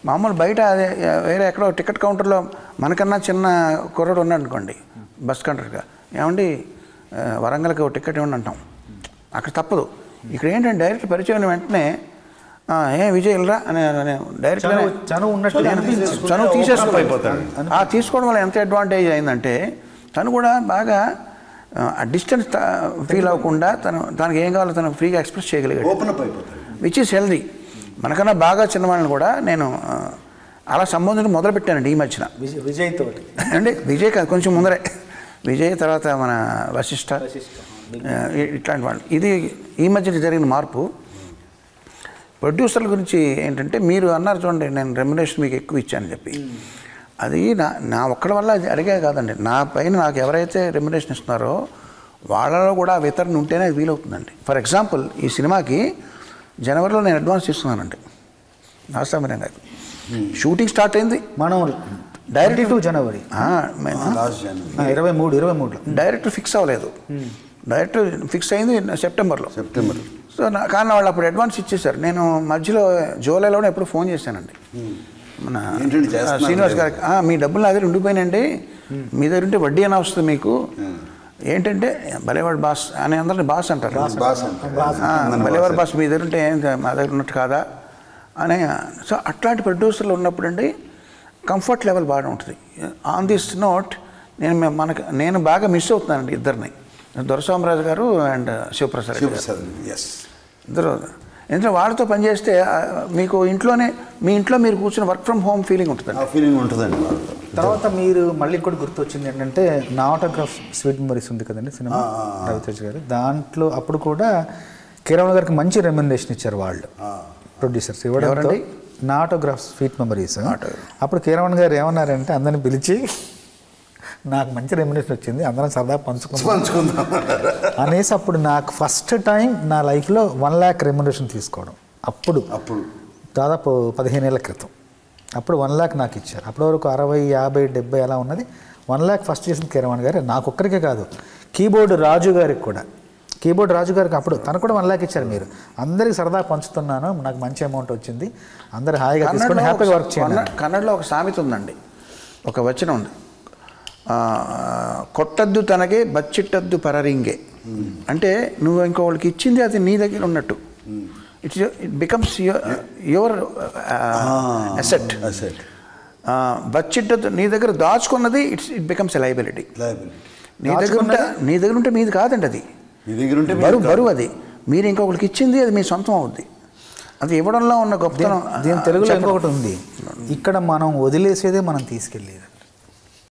మామూలు బయట అదే వేరే ఎక్కడో టికెట్ కౌంటర్లో మనకన్నా చిన్న కుర్రాడు ఉన్నాడు అనుకోండి బస్ కండక్టర్గా ఏమండి ఆ, వరంగల్కి ఒక టికెట్ ఇవ్వండి అంటాం అక్కడ తప్పదు ఇక్కడ ఏంటంటే డైరెక్ట్ పరిచయం అయిన వెంటనే "ఆ, ఏ విజయ్ వెళ్ళరా అని అని డైరెక్ట్గా చనువు- చనువు ఉన్నట్టు అనిపించింది. తను తీసేసుకుని అయిపోతాడు. ఆ తీసుకోవడం వల్ల ఎంత అడ్వాంటేజ్ అయిందంటే తను కూడా బాగా ఆ డిస్టెన్స్ ఫీల్ అవ్వకుండా తను తనకి ఏం కావాలో తను ఫ్రీగా ఎక్స్ప్రెస్ చేయగలిగాడు ఓపెన్ అప్ అయిపోతాడు విచ్ ఈస్ హెల్దీ మనకన్నా బాగా చిన్నవాళ్ళని కూడా నేను ఆ, అలా సంబంధించి మొదలు పెట్టానండి ఈ మధ్యన విజయ్ విజయ్ తోటి అంటే విజయ్ కాదు కొంచెం ముందరే విజయ్ తర్వాత మన వశిష్ఠ వశిష్ఠ. ఆ, ఇ- ఇట్లాంటి వాళ్ళు ఇది ఈ మధ్య జరిగిన మార్పు ప్రొడ్యూసర్ల గురించి ఏంటంటే మీరు అన్నారు చూడండి నేను రెమ్యునేషన్ మీకు ఎక్కువ ఇచ్చానని చెప్పి అది నా నా ఒక్కడి వల్ల అది అడిగే కాదండి నా పైన నాకు ఎవరైతే రెమ్యునేషన్ ఇస్తున్నారో వాళ్ళలో కూడా ఆ వితరణ ఉంటేనే అది వీలవుతుందండి ఫర్ ఎగ్జాంపుల్ ఈ సినిమాకి జనవరిలో నేను అడ్వాన్స్ ఇస్తున్నానండి నాస్తామీరం గారు షూటింగ్ స్టార్ట్ అయింది మనం Direct- డైరెక్ట్ టూ జనవరి ఆ, మేము లాస్ట్ జనవరి ఆ, ఇరవై మూడు ఇరవై మూడులో డైరెక్ట్ ఫిక్స్ అవ్వలేదు డైరెక్ట్ ఫిక్స్ అయింది సెప్టెంబర్లో సెప్టెంబర్ సో నా కానీ వాళ్ళు అప్పుడు అడ్వాన్స్ ఇచ్చేసారు నేను మధ్యలో జూలైలోనే ఎప్పుడు ఫోన్ చేశానండి మన ఏంటండి చేస్తున్నారు శ్రీనివాస్ గారికి "ఆ, మీ డబ్బులు నా దగ్గర ఉండిపోయినండి మీ దగ్గర ఉంటే వడ్డీ అయినా వస్తుంది మీకు ఏంటంటే భలేవాడు బాస్ అని అందరిని బాస్ అంటారు బాస్ అంటారు. ఆ, మన భలేవాడు బాస్ బాస్ మీ దగ్గర ఉంటే ఏం మా దగ్గర ఉన్నట్టు కాదా అని సో అట్లాంటి ప్రొడ్యూసర్లు ఉన్నప్పుడు అండి కంఫర్ట్ లెవెల్ బాగా ఉంటుంది ఆన్ దిస్ నోట్ నేను మే- మనకు నేను బాగా మిస్ అవుతున్నానండి ఇద్దరిని దొరస్వామరాజు గారు అండ్ శివప్రసాద్ రెడ్డి గారు శివప్రసాద్ ఎస్ ఇద్దరు ఎందుకంటే వాళ్ళతో పనిచేస్తే ఆ, మీకు ఇంట్లోనే మీ ఇంట్లో మీరు కూర్చుని వర్క్ ఫ్రమ్ హోమ్ ఫీలింగ్ ఉంటుందండి ఆ ఫీలింగ్ ఉంటుందండి వాళ్ళతో తర్వాత మీరు మళ్ళీ ఇంకోటి గుర్తొచ్చింది ఏంటంటే నా ఆటోగ్రాఫ్ స్వీట్ మెమరీస్ ఉంది కదండి సినిమా రవితేజ్ గారు దాంట్లో అప్పుడు కూడా కిరణ్ గారికి మంచి రెమ్యునరేషన్ ఇచ్చారు వాళ్ళు ప్రొడ్యూసర్స్ ఇవ్వడంతో ఎవరండి? నా ఆటోగ్రాఫ్ స్వీట్ మెమరీస్ అప్పుడు కిరణ్ గారు ఏమన్నారంటే అందరిని పిలిచి నాకు మంచి రెమ్యునరేషన్ వచ్చింది అందరం సరదా పంచుకుందాం పంచుకుందాం అనేసి అప్పుడు నాకు ఫస్ట్ టైం నా లైఫ్లో వన్ ల్యాక్ రెమ్యునరేషన్ తీసుకోవడం అప్పుడు అప్పుడు దాదాపు పదిహేను ఏళ్ళ క్రితం అప్పుడు వన్ ల్యాక్ నాకు ఇచ్చారు అప్పటి వరకు అరవై యాభై డెబ్బై అలా ఉన్నది వన్ ల్యాక్ ఫస్ట్ చేసిన కిరవాణి గారు నాకు ఒక్కరికే కాదు కీబోర్డ్ రాజు గారికి కూడా కీబోర్డ్ రాజు గారికి అప్పుడు తను కూడా వన్ ల్యాక్ ఇచ్చారు మీరు అందరికి సరదా పంచుతున్నాను నాకు మంచి అమౌంట్ వచ్చింది అందరు హాయిగా తీసుకొని కన్నడలో హ్యాపీగా ఒక- వర్క్ చేయండి కన్నడ- కన్నడలో ఒక సామెత ఉందండి ఒక వచనం ఉంది ఆ, కొట్టద్దు తనగే బచ్చిట్టద్దు పరరింగే అంటే నువ్వు ఇంకోళ్ళకి ఇచ్చింది అది నీ దగ్గర ఉన్నట్టు it's it becomes your asset asset బచ్చిట్టద్దు నీ దగ్గర దాచుకున్నది it's it becomes a liability liability నీ దగ్గర ఉంటే నీ దగ్గర ఉంటే మీది కాదండి అది మీ దగ్గర ఉంటే మీరు బరువు కాదు. బరువు అది మీరు ఇంకొకరికి ఇచ్చింది అది మీ సొంతం అవుద్ది అది ఇవ్వడంలో ఉన్న గొప్పతనం దీని తెలుగులో చెప్పడం. ఇంకొకటి ఉంది ఇక్కడ మనం వదిలేసేదే మనం తీసుకెళ్ళేది